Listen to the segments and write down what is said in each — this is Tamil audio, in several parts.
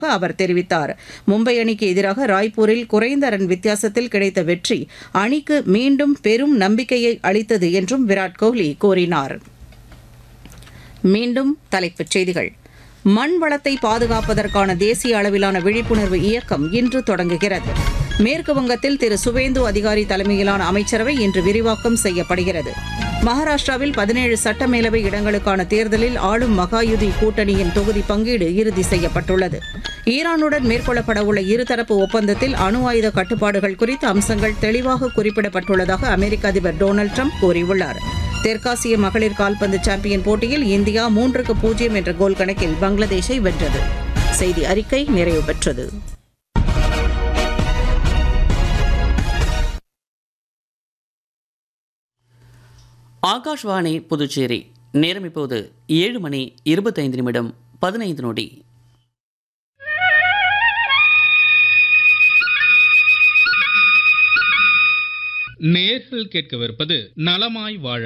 அவர் தெரிவித்தார் மும்பை அணிக்கு எதிராக ராய்ப்பூரில் குறைந்த ரன் வித்தியாசத்தில் கிடைத்த வெற்றி அணிக்கு மீண்டும் பெரும் நம்பிக்கையை அளித்தது என்றும் விராட் கோலி கூறினார் மீண்டும் தலைப்புச் செய்திகள் மண் வளத்தை பாதுகாப்பதற்கான தேசிய அளவிலான விழிப்புணர்வு இயக்கம் இன்று தொடங்குகிறது மேற்கு வங்கத்தில் திரு சுவேந்து அதிகாரி தலைமையிலான அமைச்சரவை இன்று விரிவாக்கம் செய்யப்படுகிறது மகாராஷ்டிராவில் பதினேழு சட்டமேலவை இடங்களுக்கான தேர்தலில் ஆளும் மகாயுதி கூட்டணியின் தொகுதி பங்கீடு இறுதி செய்யப்பட்டுள்ளது ஈரானுடன் மேற்கொள்ளப்படவுள்ள இருதரப்பு ஒப்பந்தத்தில் அணு ஆயுத கட்டுப்பாடுகள் குறித்த அம்சங்கள் தெளிவாக குறிப்பிடப்பட்டுள்ளதாக அமெரிக்க அதிபர் டொனால்டு ட்ரம்ப் கூறியுள்ளார் தெற்காசிய மகளிர் கால்பந்து சாம்பியன் போட்டியில் இந்தியா மூன்றுக்கு பூஜ்ஜியம் என்ற கோல் கணக்கில் பங்களாதேஷை வென்றது செய்தி அறிக்கை நிறைவு பெற்றது ஆகாஷ்வாணி புதுச்சேரி நேரம் இப்போது ஏழு மணி இருபத்தைந்து நிமிடம் பதினைந்து நொடி நேர்கள் கேட்கவிருப்பது நலமாய் வாழ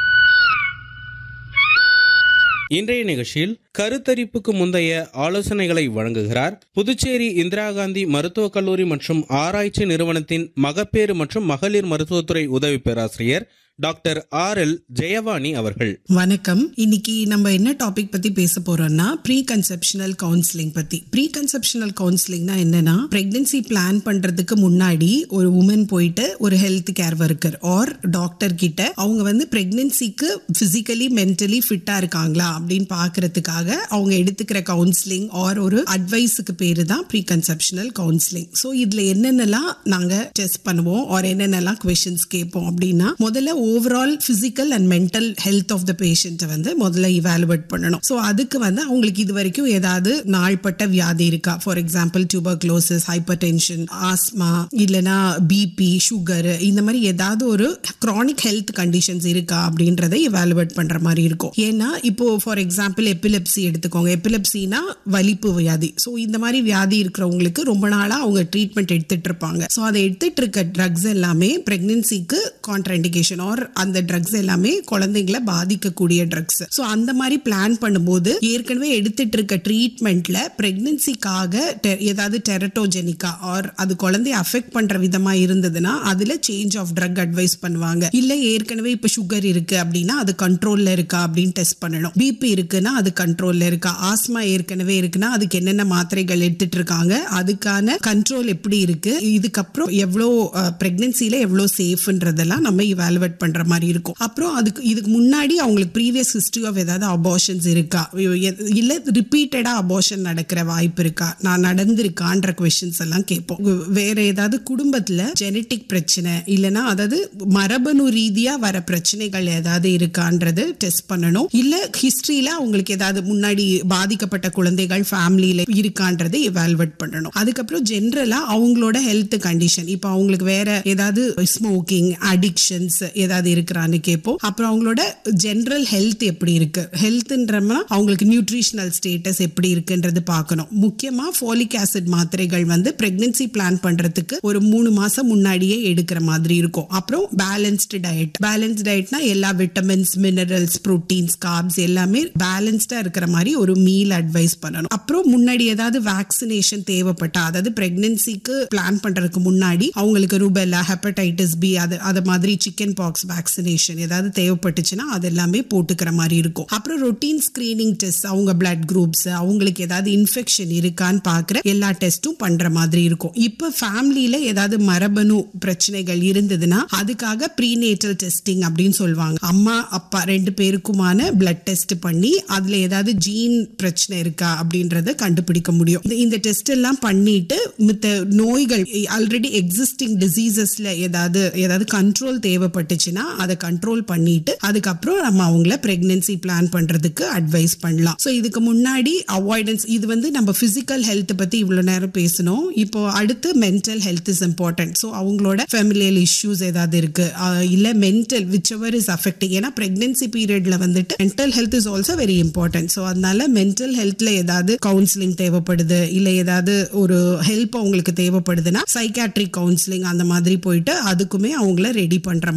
இன்றைய நிகழ்ச்சியில் கருத்தரிப்புக்கு முந்தைய ஆலோசனைகளை வழங்குகிறார் புதுச்சேரி இந்திரா காந்தி மருத்துவக் கல்லூரி மற்றும் ஆராய்ச்சி நிறுவனத்தின் மகப்பேறு மற்றும் மகளிர் மருத்துவத்துறை உதவி பேராசிரியர் டாக்டர் ஆர் எல் ஜெயவாணி அவர்கள் வணக்கம் இன்னைக்கு நம்ம என்ன டாபிக் பத்தி பேச போறோம்னா ப்ரீ கன்செப்ஷனல் கவுன்சிலிங் பத்தி ப்ரீ கன்செப்ஷனல் கவுன்சிலிங்னா என்னன்னா பிரெக்னன்சி பிளான் பண்றதுக்கு முன்னாடி ஒரு உமன் போயிட்டு ஒரு health care worker or doctor கிட்ட அவங்க வந்து பிரெக்னன்சிக்கு பிசிக்கலி மென்டலி ஃபிட்டா இருக்காங்களா அப்படின்னு பாக்குறதுக்காக அவங்க எடுத்துக்கிற கவுன்சிலிங் ஆர் ஒரு அட்வைஸுக்கு பேரு தான் ப்ரீ கன்செப்ஷனல் கவுன்சிலிங் ஸோ இதுல என்னென்னலாம் நாங்க டெஸ்ட் பண்ணுவோம் ஆர் என்னென்னலாம் கொஷின்ஸ் கேட்போம் அப்படின்னா முதல்ல overall physical and mental health of the பேஷண்ட்டை வந்து முதல்ல இவாலுவேட் பண்ணணும் ஸோ அதுக்கு வந்து அவங்களுக்கு இது வரைக்கும் ஏதாவது நாள்பட்ட வியாதி இருக்கா for example tuberculosis hypertension asthma இல்லைனா பிபி சுகர் இந்த மாதிரி ஏதாவது ஒரு க்ரானிக் ஹெல்த் கண்டிஷன்ஸ் இருக்கா அப்படின்றத இவாலுவேட் பண்ற மாதிரி இருக்கும் ஏன்னா இப்போ ஃபார் எக்ஸாம்பிள் எபிலெப்சி எடுத்துக்கோங்க எபிலெப்சினா வலிப்பு வியாதி ஸோ இந்த மாதிரி வியாதி இருக்கிறவங்களுக்கு ரொம்ப நாளா அவங்க ட்ரீட்மெண்ட் எடுத்துட்டு இருப்பாங்க ஸோ அதை எடுத்துட்டு இருக்க ட்ரக்ஸ் எல்லாமே பிரெக்னன்சிக்கு கான்ட்ராண்டிகேஷன் ஆர் அந்த ட்ரக்ஸ் எல்லாமே குழந்தைங்களை பாதிக்கக்கூடிய ட்ரக்ஸ் ஸோ அந்த மாதிரி பிளான் பண்ணும்போது ஏற்கனவே எடுத்துட்டு இருக்க ட்ரீட்மெண்ட்ல பிரெக்னன்சிக்காக ஏதாவது டெரட்டோஜெனிக்கா ஆர் அது குழந்தைய அஃபெக்ட் பண்ற விதமா இருந்ததுன்னா அதுல சேஞ்ச் ஆஃப் ட்ரக் அட்வைஸ் பண்ணுவாங்க இல்ல ஏற்கனவே இப்ப சுகர் இருக்கு அப்படின்னா அது கண்ட்ரோல்ல இருக்கா அப்படின்னு டெஸ்ட் பண்ணணும் பிபி இருக்குன்னா அது கண்ட்ரோல்ல இருக்கா ஆஸ்மா ஏற்கனவே இருக்குன்னா அதுக்கு என்னென்ன மாத்திரைகள் எடுத்துட்டு இருக்காங்க அதுக்கான கண்ட்ரோல் எப்படி இருக்கு இதுக்கப்புறம் எவ்வளோ பிரெக்னன்சில எவ்வளோ சேஃப்ன்றதெல்லாம் நம்ம இவாலுவேட் பண்ற மாதிரி இருக்கும் அப்புறம் அதுக்கு இதுக்கு முன்னாடி அவங்களுக்கு ப்ரீவியஸ் ஹிஸ்டரி ஆஃப் ஏதாவது அபார்ஷன்ஸ் இருக்கா இல்ல ரிப்பீட்டடா அபார்ஷன் நடக்கிற வாய்ப்பு இருக்கா நான் நடந்திருக்கான்ற கொஸ்டின்ஸ் எல்லாம் கேட்போம் வேற ஏதாவது குடும்பத்துல ஜெனட்டிக் பிரச்சனை இல்லைன்னா அதாவது மரபணு ரீதியா வர பிரச்சனைகள் ஏதாவது இருக்கான்றது டெஸ்ட் பண்ணணும் இல்ல ஹிஸ்டரியில அவங்களுக்கு ஏதாவது முன்னாடி பாதிக்கப்பட்ட குழந்தைகள் ஃபேமிலியில இருக்கான்றதை எவால்வேட் பண்ணணும் அதுக்கப்புறம் ஜென்ரலா அவங்களோட ஹெல்த் கண்டிஷன் இப்போ அவங்களுக்கு வேற ஏதாவது ஸ்மோக்கிங் அடிக்ஷன்ஸ் ஏதாவது இருக்கிறான்னு கேட்போம் அப்புறம் அவங்களோட ஜென்ரல் ஹெல்த் எப்படி இருக்கு ஹெல்த்ன்றமா அவங்களுக்கு நியூட்ரிஷனல் ஸ்டேட்டஸ் எப்படி இருக்குன்றது பார்க்கணும் முக்கியமா ஃபோலிக் ஆசிட் மாத்திரைகள் வந்து பிரெக்னன்சி பிளான் பண்றதுக்கு ஒரு மூணு மாசம் முன்னாடியே எடுக்கிற மாதிரி இருக்கும் அப்புறம் பேலன்ஸ்டு டயட் பேலன்ஸ் டயட்னா எல்லா விட்டமின்ஸ் மினரல்ஸ் ப்ரோட்டீன்ஸ் கார்ப்ஸ் எல்லாமே பேலன்ஸ்டா இருக்கிற மாதிரி ஒரு மீல் அட்வைஸ் பண்ணணும் அப்புறம் முன்னாடி ஏதாவது வேக்சினேஷன் தேவைப்பட்டா அதாவது பிரெக்னன்சிக்கு பிளான் பண்றதுக்கு முன்னாடி அவங்களுக்கு ரூபெல்லா ஹெப்படைட்டிஸ் பி அது அது மாதிரி சிக்கன் பாக்ஸ் வேக்சினேஷன் ஏதாவது தேவைப்பட்டுச்சுன்னா அது எல்லாமே போட்டுக்கிற மாதிரி இருக்கும் அப்புறம் ரொட்டீன் ஸ்கிரீனிங் டெஸ்ட் அவங்க பிளட் குரூப்ஸ் அவங்களுக்கு ஏதாவது இன்ஃபெக்ஷன் இருக்கான்னு பாக்குற எல்லா டெஸ்ட்டும் பண்ற மாதிரி இருக்கும் இப்ப ஃபேமிலியில ஏதாவது மரபணு பிரச்சனைகள் இருந்ததுன்னா அதுக்காக ப்ரீநேட்டல் டெஸ்டிங் அப்படின்னு சொல்லுவாங்க அம்மா அப்பா ரெண்டு பேருக்குமான பிளட் டெஸ்ட் பண்ணி அதுல ஏதாவது ஜீன் பிரச்சனை இருக்கா அப்படின்றத கண்டுபிடிக்க முடியும் இந்த டெஸ்ட் எல்லாம் பண்ணிட்டு மித்த நோய்கள் ஆல்ரெடி எக்ஸிஸ்டிங் டிசீசஸ்ல ஏதாவது ஏதாவது கண்ட்ரோல் தேவைப்பட்டுச்சுன்னா அதை கண்ட்ரோல் பண்ணிட்டு அதுக்கப்புறம் நம்ம அவங்கள பிரெக்னன்சி பிளான் பண்றதுக்கு அட்வைஸ் பண்ணலாம் ஸோ இதுக்கு முன்னாடி அவாய்டன்ஸ் இது வந்து நம்ம பிசிக்கல் ஹெல்த் பத்தி இவ்வளவு நேரம் பேசணும் இப்போ அடுத்து mental health is important so அவங்களோட ஃபெமிலியல் இஷ்யூஸ் ஏதாவது இருக்கு இல்ல mental whichever is affecting ஏன்னா பிரெக்னன்சி பீரியட்ல வந்துட்டு mental health is also very important so அதனால மென்டல் ஹெல்த்ல ஏதாவது கவுன்சிலிங் தேவைப்படுது இல்ல ஏதாவது ஒரு ஹெல்ப் அவங்களுக்கு தேவைப்படுதுன்னா சைக்காட்ரிக் கவுன்சிலிங் அந்த மாதிரி போயிட்டு அதுக்குமே அவங்கள ரெடி பண்ற மாதிரி இருக்கும்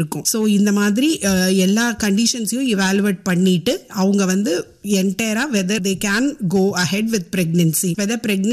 இருக்கும் ஸோ இந்த மாதிரி அஹ், எல்லா கண்டிஷன்ஸையும் இவாலுவேட் பண்ணிட்டு அவங்க வந்து என்டையரா whether they can go ahead with pregnancy weather